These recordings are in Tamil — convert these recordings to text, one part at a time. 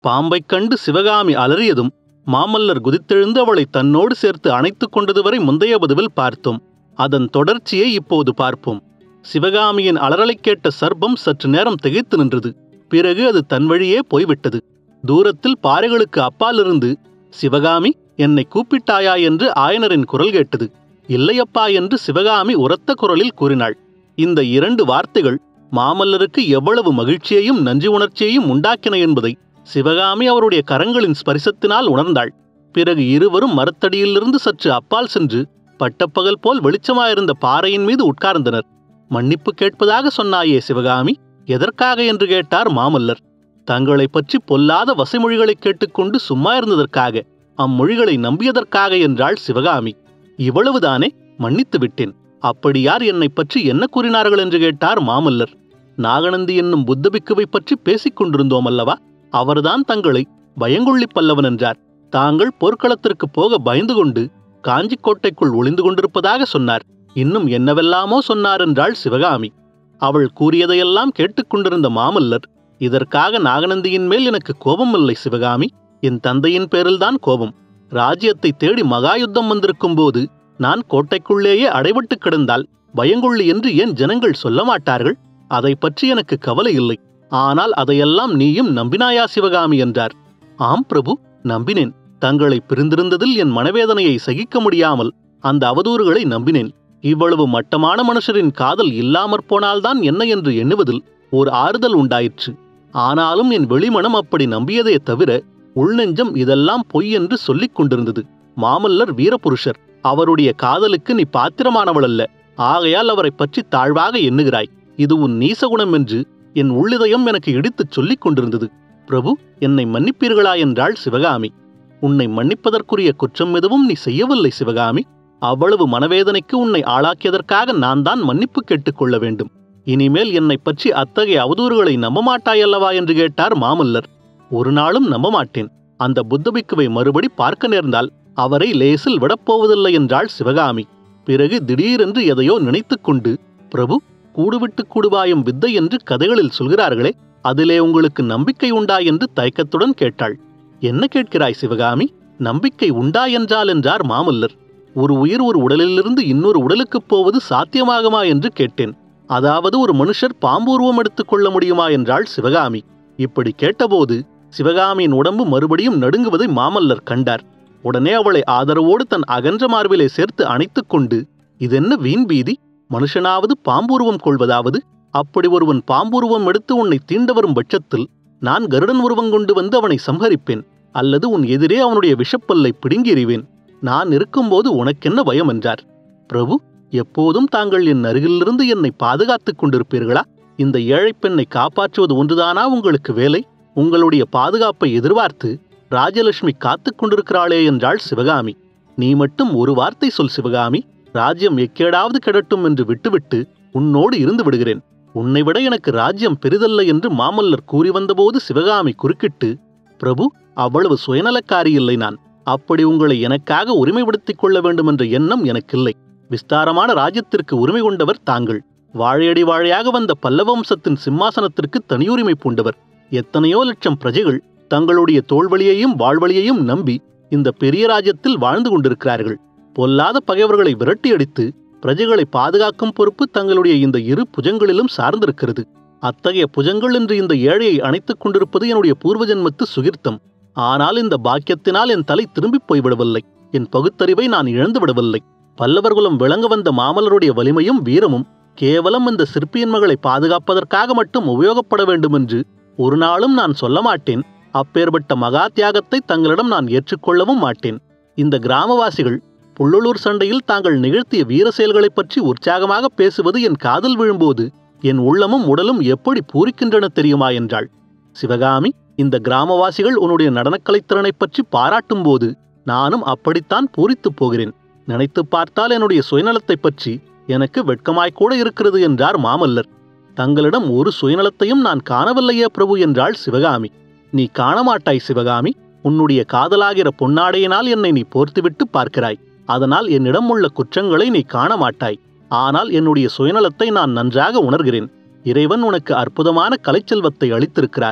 பாம்பைக் கண்டு சிவகாமி அலறியதும் மாமல்லர் குதித்தெழுந்து அவளை தன்னோடு சேர்த்து அணைத்துக் கொண்டது வரை முந்தைய பதிவில் பார்த்தோம் அதன் தொடர்ச்சியை இப்போது பார்ப்போம் சிவகாமியின் அலறலைக் கேட்ட சர்ப்பம் சற்று நேரம் திகைத்து நின்றது பிறகு அது தன் வழியே போய்விட்டது தூரத்தில் பாறைகளுக்கு அப்பாலிருந்து சிவகாமி என்னை கூப்பிட்டாயா என்று ஆயனரின் குரல் கேட்டது இல்லையப்பா என்று சிவகாமி உரத்த குரலில் கூறினாள் இந்த இரண்டு வார்த்தைகள் மாமல்லருக்கு எவ்வளவு மகிழ்ச்சியையும் நன்றி உணர்ச்சியையும் உண்டாக்கின என்பதை சிவகாமி அவருடைய கரங்களின் ஸ்பரிசத்தினால் உணர்ந்தாள் பிறகு இருவரும் மரத்தடியிலிருந்து சற்று அப்பால் சென்று பட்டப்பகல் போல் வெளிச்சமாயிருந்த பாறையின் மீது உட்கார்ந்தனர் மன்னிப்பு கேட்பதாக சொன்னாயே சிவகாமி எதற்காக என்று கேட்டார் மாமல்லர் தங்களைப் பற்றி பொல்லாத வசைமொழிகளைக் கேட்டுக்கொண்டு சும்மா இருந்ததற்காக அம்மொழிகளை நம்பியதற்காக என்றாள் சிவகாமி இவ்வளவுதானே மன்னித்து விட்டேன் அப்படி யார் என்னைப் பற்றி என்ன கூறினார்கள் என்று கேட்டார் மாமல்லர் நாகநந்தி என்னும் புத்தபிக்குவை பற்றி பேசிக் கொண்டிருந்தோம் அல்லவா அவர்தான் தங்களை பயங்கொள்ளி பல்லவன் என்றார் தாங்கள் போர்க்களத்திற்கு போக பயந்து கொண்டு காஞ்சிக்கோட்டைக்குள் ஒளிந்து கொண்டிருப்பதாக சொன்னார் இன்னும் என்னவெல்லாமோ சொன்னார் என்றாள் சிவகாமி அவள் கூறியதையெல்லாம் கேட்டுக்கொண்டிருந்த மாமல்லர் இதற்காக நாகநந்தியின் மேல் எனக்கு கோபம் இல்லை சிவகாமி என் தந்தையின் பேரில்தான் கோபம் ராஜ்யத்தை தேடி மகாயுத்தம் வந்திருக்கும் போது நான் கோட்டைக்குள்ளேயே அடைபட்டு கிடந்தால் பயங்கொள்ளி என்று ஏன் ஜனங்கள் சொல்ல மாட்டார்கள் அதை பற்றி எனக்கு கவலை இல்லை ஆனால் அதையெல்லாம் நீயும் நம்பினாயா சிவகாமி என்றார் ஆம் பிரபு நம்பினேன் தங்களை பிரிந்திருந்ததில் என் மனவேதனையை சகிக்க முடியாமல் அந்த அவதூறுகளை நம்பினேன் இவ்வளவு மட்டமான மனுஷரின் காதல் இல்லாமற் போனால்தான் என்ன என்று எண்ணுவதில் ஓர் ஆறுதல் உண்டாயிற்று ஆனாலும் என் வெளிமனம் அப்படி நம்பியதே தவிர உள்நெஞ்சம் இதெல்லாம் பொய் என்று சொல்லிக் கொண்டிருந்தது மாமல்லர் வீரபுருஷர் அவருடைய காதலுக்கு நீ பாத்திரமானவள் அல்ல ஆகையால் அவரைப் பற்றி தாழ்வாக எண்ணுகிறாய் இது உன் நீசகுணம் என்று என் உள்ளிதயம் எனக்கு இடித்துச் சொல்லிக் கொண்டிருந்தது பிரபு என்னை மன்னிப்பீர்களா என்றாள் சிவகாமி உன்னை மன்னிப்பதற்குரிய குற்றம் எதுவும் நீ செய்யவில்லை சிவகாமி அவ்வளவு மனவேதனைக்கு உன்னை ஆளாக்கியதற்காக நான் தான் மன்னிப்பு கேட்டுக்கொள்ள வேண்டும் இனிமேல் என்னைப் பற்றி அத்தகைய அவதூறுகளை நம்ப மாட்டாயல்லவா என்று கேட்டார் மாமல்லர் ஒரு நாளும் நம்ப மாட்டேன் அந்த புத்தபிக்குவை மறுபடி பார்க்க நேர்ந்தால் அவரை லேசில் விடப்போவதில்லை என்றாள் சிவகாமி பிறகு திடீரென்று எதையோ நினைத்துக்கொண்டு பிரபு கூடுவிட்டு கூடுவாயும் வித்தை என்று கதைகளில் சொல்கிறார்களே அதிலே உங்களுக்கு நம்பிக்கை உண்டா என்று தயக்கத்துடன் கேட்டாள் என்ன கேட்கிறாய் சிவகாமி நம்பிக்கை உண்டா என்றால் என்றார் மாமல்லர் ஒரு உயிர் ஒரு உடலிலிருந்து இன்னொரு உடலுக்குப் போவது சாத்தியமாகுமா என்று கேட்டேன் அதாவது ஒரு மனுஷர் பாம்பூர்வம் எடுத்துக் கொள்ள முடியுமா என்றாள் சிவகாமி இப்படி கேட்டபோது சிவகாமியின் உடம்பு மறுபடியும் நடுங்குவதை மாமல்லர் கண்டார் உடனே அவளை ஆதரவோடு தன் அகன்ற மார்பிலே சேர்த்து அணைத்துக் கொண்டு இதென்ன வீண் பீதி மனுஷனாவது பாம்பூர்வம் கொள்வதாவது அப்படி ஒருவன் பாம்பூர்வம் எடுத்து உன்னை தீண்ட வரும் பட்சத்தில் நான் கருடன் உருவம் கொண்டு வந்து அவனை சம்ஹரிப்பேன் அல்லது உன் எதிரே அவனுடைய விஷப்பல்லை பிடுங்கி எறிவேன் நான் இருக்கும்போது உனக்கென்ன பயம் என்றார் பிரபு எப்போதும் தாங்கள் என் அருகிலிருந்து என்னை பாதுகாத்துக் கொண்டிருப்பீர்களா இந்த ஏழைப் பெண்ணை காப்பாற்றுவது ஒன்றுதானா உங்களுக்கு வேலை உங்களுடைய பாதுகாப்பை எதிர்பார்த்து ராஜலட்சுமி காத்துக் கொண்டிருக்கிறாளே என்றாள் சிவகாமி நீ மட்டும் ஒரு வார்த்தை சொல் சிவகாமி ராஜ்யம் எக்கேடாவது கெடட்டும் என்று விட்டுவிட்டு உன்னோடு இருந்து விடுகிறேன் உன்னை விட எனக்கு ராஜ்யம் பெரிதல்ல என்று மாமல்லர் கூறி வந்தபோது சிவகாமி குறுக்கிட்டு பிரபு அவ்வளவு சுயநலக்காரி இல்லை நான் அப்படி உங்களை எனக்காக உரிமைப்படுத்திக் கொள்ள வேண்டும் என்ற எண்ணம் எனக்கில்லை விஸ்தாரமான ராஜ்யத்திற்கு உரிமை கொண்டவர் தாங்கள் வாழையடி வாழையாக வந்த பல்லவ வம்சத்தின் சிம்மாசனத்திற்கு தனியுரிமை பூண்டவர் எத்தனையோ லட்சம் பிரஜைகள் தங்களுடைய தோல்வழியையும் வாழ்வழியையும் நம்பி இந்த பெரிய ராஜ்யத்தில் வாழ்ந்து கொண்டிருக்கிறார்கள் பொல்லாத பகைவர்களை விரட்டியடித்து பிரஜைகளை பாதுகாக்கும் பொறுப்பு தங்களுடைய இந்த இரு புஜங்களிலும் சார்ந்திருக்கிறது அத்தகைய புஜங்கள் என்று இந்த ஏழையை அணைத்துக் கொண்டிருப்பது என்னுடைய பூர்வ ஜென்மத்து சுகிர்த்தம் ஆனால் இந்த பாக்கியத்தினால் என் தலை திரும்பிப் போய்விடவில்லை என் பகுத்தறிவை நான் இழந்து விடவில்லை பல்லவர்குலம் விளங்க வந்த மாமல்லருடைய வலிமையும் வீரமும் கேவலம் இந்த சிற்பியின் மகளை பாதுகாப்பதற்காக மட்டும் உபயோகப்பட வேண்டும் என்று ஒரு நாளும் நான் சொல்ல மாட்டேன் அப்பேற்பட்ட மகா தியாகத்தை தங்களிடம் நான் ஏற்றுக்கொள்ளவும் மாட்டேன் இந்த கிராமவாசிகள் புள்ளலூர் சண்டையில் தாங்கள் நிகழ்த்திய வீர செயல்களைப் பற்றி உற்சாகமாக பேசுவது என் காதல் விழும்போது என் உள்ளமும் உடலும் எப்படி பூரிக்கின்றன தெரியுமா என்றாள் சிவகாமி இந்த கிராமவாசிகள் உன்னுடைய நடனக்கலைத்திறனைப் பற்றி பாராட்டும் போது நானும் அப்படித்தான் பூரித்துப் போகிறேன் நினைத்துப் பார்த்தால் என்னுடைய சுயநலத்தைப் பற்றி எனக்கு வெட்கமாய்க்கூட இருக்கிறது என்றார் மாமல்லர் தங்களிடம் ஒரு சுயநலத்தையும் நான் காணவில்லையே பிரபு என்றாள் சிவகாமி நீ காணமாட்டாய் சிவகாமி உன்னுடைய காதலாகிற பொன்னாடையினால் என்னை நீ போர்த்துவிட்டு பார்க்கிறாய் அதனால் என்னிடம் உள்ள குற்றங்களை நீ காண மாட்டாய் ஆனால் என்னுடைய சுயநலத்தை நான் நன்றாக உணர்கிறேன் இறைவன் உனக்கு அற்புதமான கலைச்செல்வத்தை அளித்திருக்கிறார்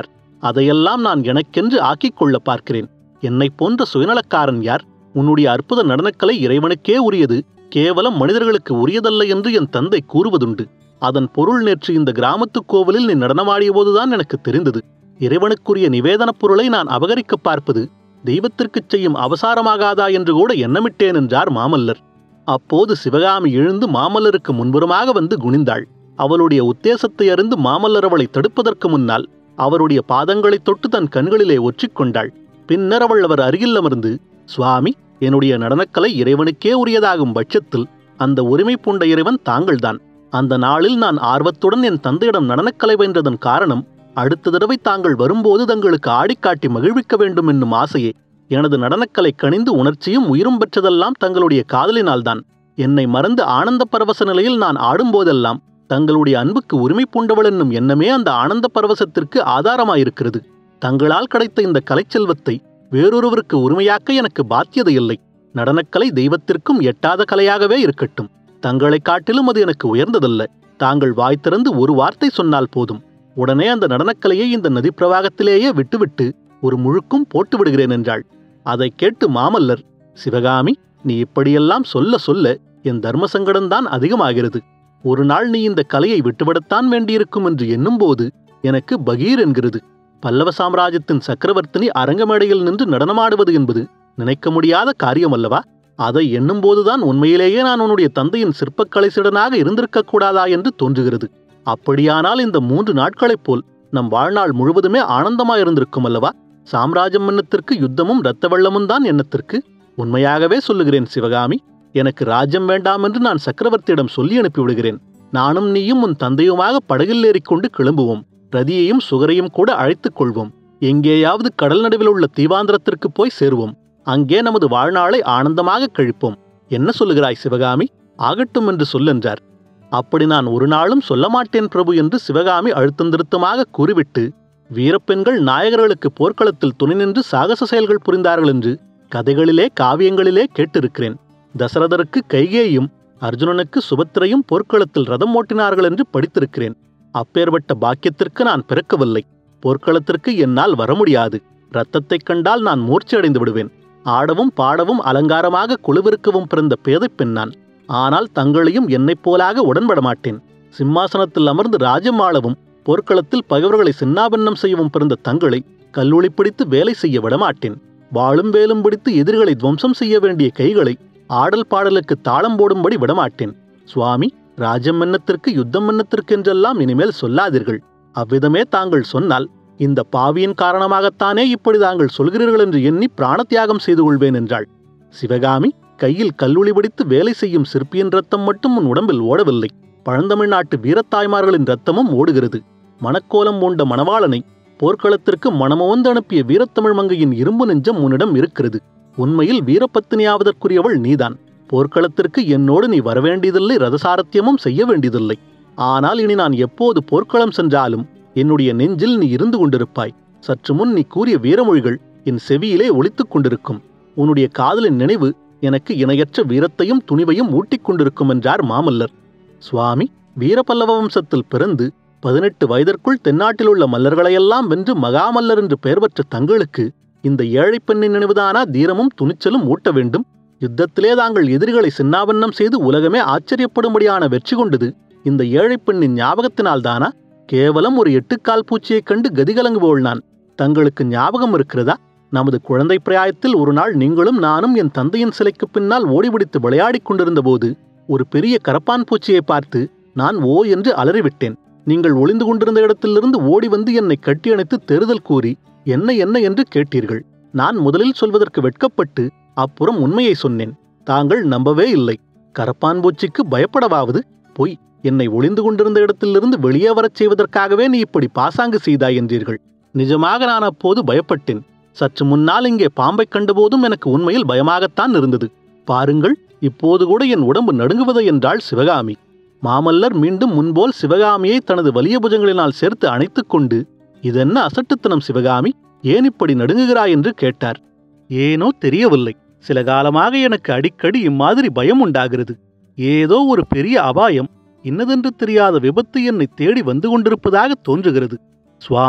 அதையெல்லாம் நான் எனக்கென்று ஆக்கிக் கொள்ள பார்க்கிறேன் என்னைப் போன்ற சுயநலக்காரன் யார் உன்னுடைய அற்புத நடனக்கலை இறைவனுக்கே உரியது கேவலம் மனிதர்களுக்கு உரியதல்ல என்று என் தந்தை கூறுவதுண்டு அதன் பொருள் நேற்று இந்த கிராமத்து கோவிலில் நீ நடனமாடிய போதுதான் எனக்கு தெரிந்தது இறைவனுக்குரிய நிவேதனப் பொருளை நான் அபகரிக்கப் பார்ப்பது தெய்வத்திற்குச் செய்யும் அவசாரமாகாதா என்று கூட எண்ணமிட்டேன் என்றார் மாமல்லர் அப்போது சிவகாமி எழுந்து மாமல்லருக்கு முன்புறமாக வந்து குனிந்தாள் அவளுடைய உத்தேசத்தை அறிந்து மாமல்லர் அவளை தடுப்பதற்கு முன்னால் அவருடைய பாதங்களைத் தொட்டு தன் கண்களிலே ஒற்றிக்கொண்டாள் பின்னர் அவள் அவர் அருகில் அமர்ந்து சுவாமி என்னுடைய நடனக்கலை இறைவனுக்கே உரியதாகும் பட்சத்தில் அந்த உரிமை பூண்ட இறைவன் தாங்கள்தான் அந்த நாளில் நான் ஆர்வத்துடன் என் தந்தையிடம் நடனக்கலை வென்றதன் காரணம் அடுத்த தடவை தாங்கள் வரும்போது தங்களுக்கு ஆடிக்காட்டி மகிழ்விக்க வேண்டும் என்னும் ஆசையே எனது நடனக்கலை கனிந்து உணர்ச்சியும் உயிரும் பெற்றதெல்லாம் தங்களுடைய காதலினால்தான் என்னை மறந்து ஆனந்த பரவச நிலையில் நான் ஆடும்போதெல்லாம் தங்களுடைய அன்புக்கு உரிமை பூண்டவள் என்னும் எண்ணமே அந்த ஆனந்த பரவசத்திற்கு ஆதாரமாயிருக்கிறது தங்களால் கிடைத்த இந்த கலைச்செல்வத்தை வேறொருவருக்கு உரிமையாக்க எனக்கு பாத்தியதை இல்லை நடனக்கலை தெய்வத்திற்கும் எட்டாத கலையாகவே இருக்கட்டும் தங்களைக் காட்டிலும் அது எனக்கு உயர்ந்ததல்ல தாங்கள் வாய் திறந்து ஒரு வார்த்தை சொன்னால் போதும் உடனே அந்த நடனக்கலையை இந்த நதி பிரவாகத்திலேயே விட்டுவிட்டு ஒரு முழுக்கும் போட்டு விடுகிறேன் என்றாள் அதை கேட்டு மாமல்லர் சிவகாமி நீ இப்படியெல்லாம் சொல்ல சொல்ல என் தர்ம சங்கடம்தான் அதிகமாகிறது ஒரு நாள் நீ இந்த கலையை விட்டுவிடத்தான் வேண்டியிருக்கும் என்று எண்ணும்போது எனக்கு பகீர் என்கிறது பல்லவ சாம்ராஜ்யத்தின் சக்கரவர்த்தினி அரங்கமேடையில் நின்று நடனமாடுவது என்பது நினைக்க முடியாத காரியம் அல்லவா அதை எண்ணும்போதுதான் உண்மையிலேயே நான் உன்னுடைய தந்தையின் சிற்பக்கலை சிடனாக இருந்திருக்கக் கூடாதா என்று தோன்றுகிறது அப்படியானால் இந்த மூன்று நாட்களைப் போல் நம் வாழ்நாள் முழுவதுமே ஆனந்தமாயிருந்திருக்கும் அல்லவா சாம்ராஜ்யம் எண்ணத்திற்கு யுத்தமும் இரத்த வெள்ளமும் தான் எண்ணத்திற்கு உண்மையாகவே சொல்லுகிறேன் சிவகாமி எனக்கு ராஜ்யம் வேண்டாம் என்று நான் சக்கரவர்த்தியிடம் சொல்லி அனுப்பிவிடுகிறேன் நானும் நீயும் உன் தந்தையுமாக படகில் ஏறிக்கொண்டு கிளம்புவோம் ரதியையும் சுகரையும் கூட அழைத்துக் கொள்வோம் எங்கேயாவது கடல் நடுவில் உள்ள தீவாந்திரத்திற்கு போய் சேருவோம் அங்கே நமது வாழ்நாளை ஆனந்தமாக கழிப்போம் என்ன சொல்லுகிறாய் சிவகாமி ஆகட்டும் என்று சொல்லென்றார் அப்படி நான் ஒரு நாளும் சொல்ல மாட்டேன் பிரபு என்று சிவகாமி அழுத்தம் திருத்தமாக கூறிவிட்டு வீரப்பெண்கள் நாயகர்களுக்கு போர்க்களத்தில் துணை நின்று சாகச செயல்கள் புரிந்தார்கள் என்று கதைகளிலே காவியங்களிலே கேட்டிருக்கிறேன் தசரதருக்கு கைகேயும் அர்ஜுனனுக்கு சுபத்திரையும் போர்க்களத்தில் ரதம் ஓட்டினார்கள் என்று படித்திருக்கிறேன் அப்பேற்பட்ட பாக்கியத்திற்கு நான் பிறக்கவில்லை போர்க்களத்திற்கு என்னால் வர முடியாது இரத்தத்தைக் கண்டால் நான் மூர்ச்சி அடைந்து விடுவேன் ஆடவும் பாடவும் அலங்காரமாக குழுவிருக்கவும் பிறந்த பேதைப் பெண் நான் ஆனால் தங்களையும் என்னைப் போலாக உடன்பட மாட்டேன் சிம்மாசனத்தில் அமர்ந்து ராஜ்யம் ஆளவும் போர்க்களத்தில் பகைவர்களை சின்னாபின்னம் செய்யவும் பிறந்த தங்களை கல்லூளி பிடித்து வேலை செய்ய விடமாட்டேன் வாளும் வேலும் பிடித்து எதிரிகளை துவம்சம் செய்ய வேண்டிய கைகளை ஆடல் பாடலுக்கு தாளம் போடும்படி விடமாட்டேன் சுவாமி ராஜம் எண்ணத்திற்கு யுத்தம் எண்ணத்திற்கென்றெல்லாம் இனிமேல் சொல்லாதீர்கள் அவ்விதமே தாங்கள் சொன்னால் இந்த பாவியின் காரணமாகத்தானே இப்படி தாங்கள் சொல்கிறீர்கள் என்று எண்ணி பிராணத்தியாகம் செய்து கொள்வேன் என்றாள் சிவகாமி கையில் கல்லுளி பிடித்து வேலை செய்யும் சிற்பியின் ரத்தம் மட்டும் உன் உடம்பில் ஓடவில்லை பழந்தமிழ்நாட்டு வீரத்தாய்மார்களின் ரத்தமும் ஓடுகிறது மணக்கோலம் பூண்ட மணவாளனை போர்க்களத்திற்கு மனமுவந்து அனுப்பிய வீரத்தமிழ் மங்கையின் இரும்பு நெஞ்சம் உன்னிடம் இருக்கிறது உண்மையில் வீரப்பத்தினியாவதற்குரியவள் நீதான் போர்க்களத்திற்கு என்னோடு நீ வரவேண்டியதில்லை ரதசாரத்தியமும் செய்ய வேண்டியதில்லை ஆனால் இனி நான் எப்போது போர்க்களம் சென்றாலும் என்னுடைய நெஞ்சில் நீ இருந்து கொண்டிருப்பாய் சற்று முன் நீ கூறிய வீரமொழிகள் என் செவியிலே ஒலித்துக் கொண்டிருக்கும் உன்னுடைய காதலின் நினைவு எனக்கு இணையற்ற வீரத்தையும் துணிவையும் ஊட்டிக் கொண்டிருக்கும் என்றார் மாமல்லர் சுவாமி வீரபல்லவ வம்சத்தில் பிறந்து பதினெட்டு வயதிற்குள் தென்னாட்டில் உள்ள மல்லர்களையெல்லாம் வென்று மகாமல்லர் என்று பெயர் பெற்ற தங்களுக்கு இந்த ஏழை பெண்ணின் நினைவுதானா தீரமும் துணிச்சலும் ஊட்ட வேண்டும் யுத்தத்திலே தாங்கள் எதிரிகளை சின்னாபன்னம் செய்து உலகமே ஆச்சரியப்படும்படியான வெற்றி கொண்டது இந்த ஏழை பெண்ணின் ஞாபகத்தினால்தானா கேவலம் ஒரு எட்டுக்கால் பூச்சியைக் கண்டு கதிகலங்குபவள் நான் தங்களுக்கு ஞாபகம் இருக்கிறதா நமது குழந்தை பிராயத்தில் ஒரு நாள் நீங்களும் நானும் என் தந்தையின் சிலைக்கு பின்னால் ஓடிபிடித்து விளையாடிக் கொண்டிருந்த போது ஒரு பெரிய கரப்பான் பூச்சியை பார்த்து நான் ஓ என்று அலறிவிட்டேன் நீங்கள் ஒளிந்து கொண்டிருந்த இடத்திலிருந்து ஓடி வந்து என்னை கட்டியணைத்து தெருதல் கூறி என்ன என்ன என்று கேட்டீர்கள் நான் முதலில் சொல்வதற்கு வெட்கப்பட்டு அப்புறம் உண்மையை சொன்னேன் தாங்கள் நம்பவே இல்லை கரப்பான் பூச்சிக்கு பயப்படவாவது பொய் என்னை ஒளிந்து கொண்டிருந்த இடத்திலிருந்து வெளியே வரச் செய்வதற்காகவே நீ இப்படி பாசாங்கு செய்தாய் என்றீர்கள் நிஜமாக நான் அப்போது பயப்பட்டேன் சற்று முன்னால் இங்கே பாம்பைக் கண்டபோதும் எனக்கு உண்மையில் பயமாகத்தான் இருந்தது பாருங்கள் இப்போது கூட என் உடம்பு நடுங்குவது என்றாள் சிவகாமி மாமல்லர் மீண்டும் முன்போல் சிவகாமியை தனது வலிய புஜங்களினால் சேர்த்து அணைத்துக் கொண்டு இதென்ன அசட்டுத்தனம் சிவகாமி ஏன் இப்படி நடுங்குகிறாய் என்று கேட்டார் ஏனோ தெரியவில்லை சில காலமாக எனக்கு அடிக்கடி இம்மாதிரி பயம் உண்டாகிறது ஏதோ ஒரு பெரிய அபாயம் இன்னதென்று தெரியாத விபத்து என்னை தேடி வந்து கொண்டிருப்பதாக தோன்றுகிறது சுவாமி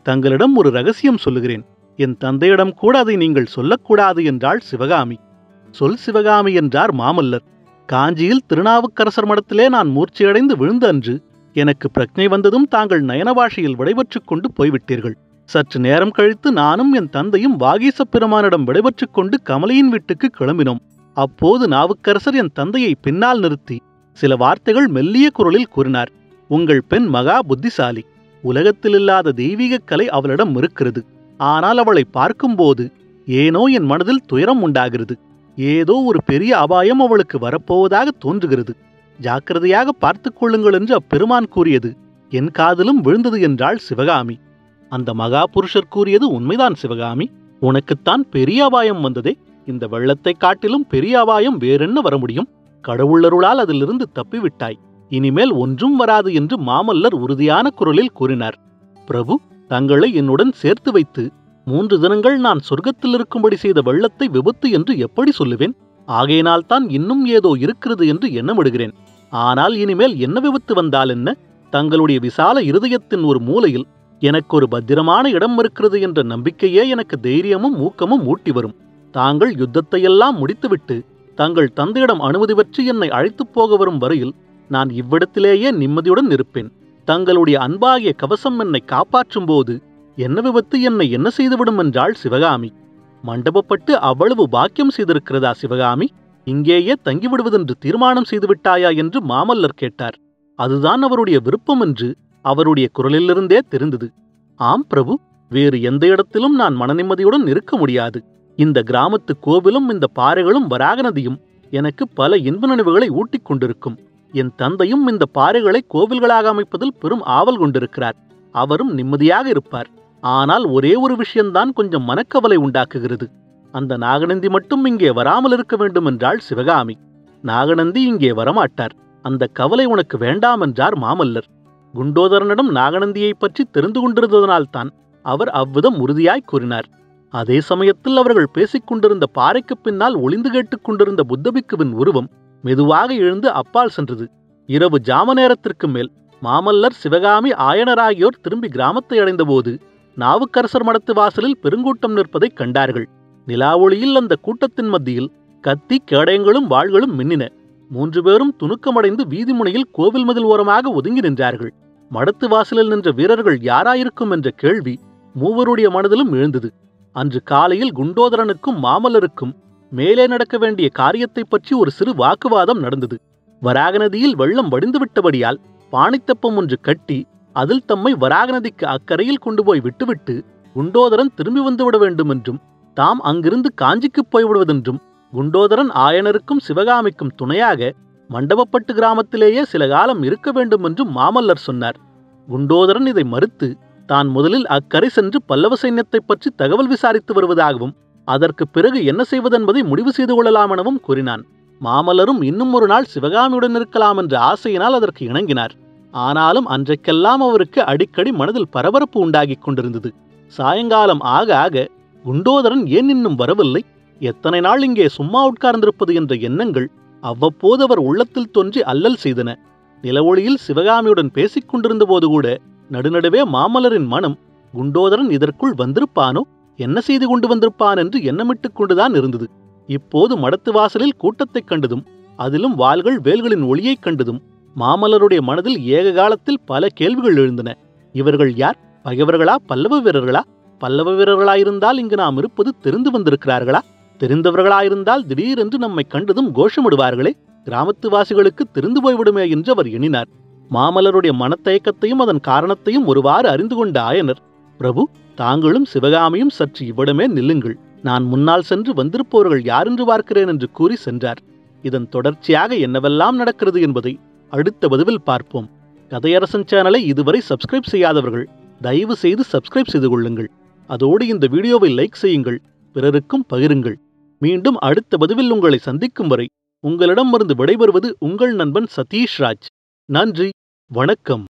தங்களிடம் ஒரு ரகசியம் சொல்லுகிறேன் என் தந்தையிடம் கூட அதை நீங்கள் சொல்லக்கூடாது என்றாள் சிவகாமி சொல் சிவகாமி என்றார் மாமல்லர் காஞ்சியில் திருநாவுக்கரசர் மடத்திலே நான் மூர்ச்சையடைந்து விழுந்த அன்று எனக்கு பிரக்ஞை வந்ததும் தாங்கள் நயனபாஷையில் விடைபெற்றுக் கொண்டு போய்விட்டீர்கள் சற்று நேரம் கழித்து நானும் என் தந்தையும் வாகீசப் பெருமானிடம் விடைபெற்றுக் கொண்டு கமலையின் வீட்டுக்கு கிளம்பினோம் அப்போது நாவுக்கரசர் என் தந்தையை பின்னால் நிறுத்தி சில வார்த்தைகள் மெல்லிய குரலில் கூறினார் உங்கள் பெண் மகா புத்திசாலி உலகத்தில் இல்லாத தெய்வீகக் கலை அவளிடம் இருக்கிறது ஆனால் அவளை பார்க்கும்போது ஏனோ என் மனதில் துயரம் உண்டாகிறது ஏதோ ஒரு பெரிய அபாயம் அவளுக்கு வரப்போவதாக தோன்றுகிறது ஜாக்கிரதையாக பார்த்துக் கொள்ளுங்கள் என்று அப்பெருமான் கூறியது என் காதிலும் விழுந்தது என்றாள் சிவகாமி அந்த மகா புருஷர் கூறியது உண்மைதான் சிவகாமி உனக்குத்தான் பெரிய அபாயம் வந்ததே இந்த வெள்ளத்தைக் காட்டிலும் பெரிய அபாயம் வேறென்ன வர முடியும் கடவுளருளால் அதிலிருந்து தப்பிவிட்டாய் இனிமேல் ஒன்றும் வராது என்று மாமல்லர் உறுதியான குரலில் கூறினார் பிரபு தங்களை என்னுடன் சேர்த்து வைத்து மூன்று தினங்கள் நான் சொர்க்கத்தில் இருக்கும்படி செய்த வெள்ளத்தை விபத்து என்று எப்படி சொல்லுவேன் ஆகையினால்தான் இன்னும் ஏதோ இருக்கிறது என்று எண்ணமிடுகிறேன் ஆனால் இனிமேல் என்ன விபத்து வந்தால் என்ன தங்களுடைய விசால இருதயத்தின் ஒரு மூலையில் எனக்கு ஒரு பத்திரமான இடம் இருக்கிறது என்ற நம்பிக்கையே எனக்கு தைரியமும் ஊக்கமும் ஊட்டி வரும் தாங்கள் யுத்தத்தையெல்லாம் முடித்துவிட்டு தங்கள் தந்தையிடம் அனுமதி பெற்று என்னை அழைத்துப் போக வரும் வரையில் நான் இவ்விடத்திலேயே நிம்மதியுடன் இருப்பேன் தங்களுடைய அன்பாகிய கவசம் என்னை காப்பாற்றும் போது என்ன விபத்து என்னை என்ன செய்துவிடும் என்றாள் சிவகாமி மண்டபப்பட்டு அவ்வளவு பாக்கியம் செய்திருக்கிறதா சிவகாமி இங்கேயே தங்கிவிடுவதென்று தீர்மானம் செய்துவிட்டாயா என்று மாமல்லர் கேட்டார் அதுதான் அவருடைய விருப்பம் என்று அவருடைய குரலிலிருந்தே தெரிந்தது ஆம் பிரபு வேறு எந்த இடத்திலும் நான் மனநிம்மதியுடன் இருக்க முடியாது இந்த கிராமத்து கோவிலும் இந்த பாறைகளும் வராக நதியும் எனக்கு பல இன்ப நினைவுகளை ஊட்டிக் கொண்டிருக்கும் என் தந்தையும் இந்த பாறைகளை கோவில்களாக அமைப்பதில் பெரும் ஆவல் கொண்டிருக்கிறார் அவரும் நிம்மதியாக இருப்பார் ஆனால் ஒரே ஒரு விஷயம்தான் கொஞ்சம் மனக்கவலை உண்டாக்குகிறது அந்த நாகநந்தி மட்டும் இங்கே வராமல் இருக்க வேண்டும் என்றாள் சிவகாமி நாகநந்தி இங்கே வரமாட்டார் அந்த கவலை உனக்கு வேண்டாம் என்றார் மாமல்லர் குண்டோதரனிடம் நாகநந்தியைப் பற்றி தெரிந்து கொண்டிருந்ததனால்தான் அவர் அவ்விதம் உறுதியாய் கூறினார் அதே சமயத்தில் அவர்கள் பேசிக் கொண்டிருந்த பாறைக்குப் பின்னால் ஒளிந்து கேட்டுக் கொண்டிருந்த புத்தபிக்குவின் உருவம் மெதுவாக எழுந்து அப்பால் சென்றது இரவு ஜாம நேரத்திற்கு மேல் மாமல்லர் சிவகாமி ஆயனராகியோர் திரும்பி கிராமத்தை அடைந்தபோது நாவுக்கரசர் மடத்து வாசலில் பெருங்கூட்டம் நிற்பதைக் கண்டார்கள் நிலாவொளியில் அந்த கூட்டத்தின் மத்தியில் கத்தி கேடயங்களும் வாள்களும் மின்னின மூன்று பேரும் துணுக்கமடைந்து வீதி முனையில் கோவில் மதில் ஓரமாக ஒதுங்கி நின்றார்கள் மடத்து வாசலில் நின்ற வீரர்கள் யாராயிருக்கும் என்ற கேள்வி மூவருடைய மனதிலும் எழுந்தது அன்று காலையில் குண்டோதரனுக்கும் மாமல்லருக்கும் மேலே நடக்க வேண்டிய காரியத்தைப் பற்றி ஒரு சிறு வாக்குவாதம் நடந்தது வராக நதியில் வெள்ளம் வடிந்துவிட்டபடியால் பானைத்தப்பம் ஒன்று கட்டி அதில் தம்மை வராக நதிக்கு அக்கறையில் கொண்டு போய் விட்டுவிட்டு குண்டோதரன் திரும்பி வந்துவிட வேண்டும் என்றும் தாம் அங்கிருந்து காஞ்சிக்குப் போய்விடுவதென்றும் குண்டோதரன் ஆயனருக்கும் சிவகாமிக்கும் துணையாக மண்டபப்பட்டு கிராமத்திலேயே சில காலம் இருக்க வேண்டும் என்றும் மாமல்லர் சொன்னார் குண்டோதரன் இதை மறுத்து தான் முதலில் அக்கறை சென்று பல்லவ சைன்யத்தைப் பற்றி தகவல் விசாரித்து வருவதாகவும் அதற்கு பிறகு என்ன செய்வதென்பதை முடிவு செய்து கொள்ளலாம் எனவும் கூறினான் மாமல்லரும் இன்னும் ஒரு நாள் சிவகாமியுடன் இருக்கலாம் என்ற ஆசையினால் அதற்கு இணங்கினார் ஆனாலும் அன்றைக்கெல்லாம் அவருக்கு அடிக்கடி மனதில் பரபரப்பு உண்டாகிக் கொண்டிருந்தது சாயங்காலம் ஆக ஆக குண்டோதரன் ஏன் இன்னும் வரவில்லை எத்தனை நாள் இங்கே சும்மா உட்கார்ந்திருப்பது என்ற எண்ணங்கள் அவ்வப்போது அவர் உள்ளத்தில் தோன்றி அல்லல் செய்தன நிலவொளியில் சிவகாமியுடன் பேசிக் கொண்டிருந்த போது கூட நடுநடுவே மாமல்லரின் மனம் குண்டோதரன் இதற்குள் வந்திருப்பானோ என்ன செய்து கொண்டு வந்திருப்பான் என்று எண்ணமிட்டுக் கொண்டுதான் இருந்தது இப்போது மடத்து வாசலில் கூட்டத்தைக் கண்டதும் அதிலும் வாள்கள் வேல்களின் ஒளியைக் கண்டதும் மாமல்லருடைய மனதில் ஏக காலத்தில் பல கேள்விகள் எழுந்தன இவர்கள் யார் பகைவர்களா பல்லவ வீரர்களா பல்லவ வீரர்களாயிருந்தால் இங்கு நாம் இருப்பது தெரிந்து வந்திருக்கிறார்களா தெரிந்தவர்களாயிருந்தால் திடீரென்று நம்மை கண்டதும் கோஷமிடுவார்களே கிராமத்து வாசிகளுக்கு தெரிந்து போய்விடுமே என்று அவர் எண்ணினார் மாமல்லருடைய மனத்தயக்கத்தையும் அதன் காரணத்தையும் ஒருவாறு அறிந்து கொண்ட ஆயனர் பிரபு தாங்களும் சிவகாமியும் சற்று இவ்விடமே நில்லுங்கள் நான் முன்னால் சென்று வந்திருப்பவர்கள் யாரென்று பார்க்கிறேன் என்று கூறி சென்றார் இதன் தொடர்ச்சியாக என்னவெல்லாம் நடக்கிறது என்பதை அடுத்த பதிவில் பார்ப்போம் கதையரசன் சேனலை இதுவரை சப்ஸ்கிரைப் செய்யாதவர்கள் தயவு செய்து சப்ஸ்கிரைப் செய்து கொள்ளுங்கள் அதோடு இந்த வீடியோவை லைக் செய்யுங்கள் பிறருக்கும் பகிருங்கள் மீண்டும் அடுத்த பதிவில் உங்களை சந்திக்கும் வரை உங்களிடமிருந்து விடைபெறுவது உங்கள் நண்பன் சதீஷ் ராஜ் நன்றி வணக்கம்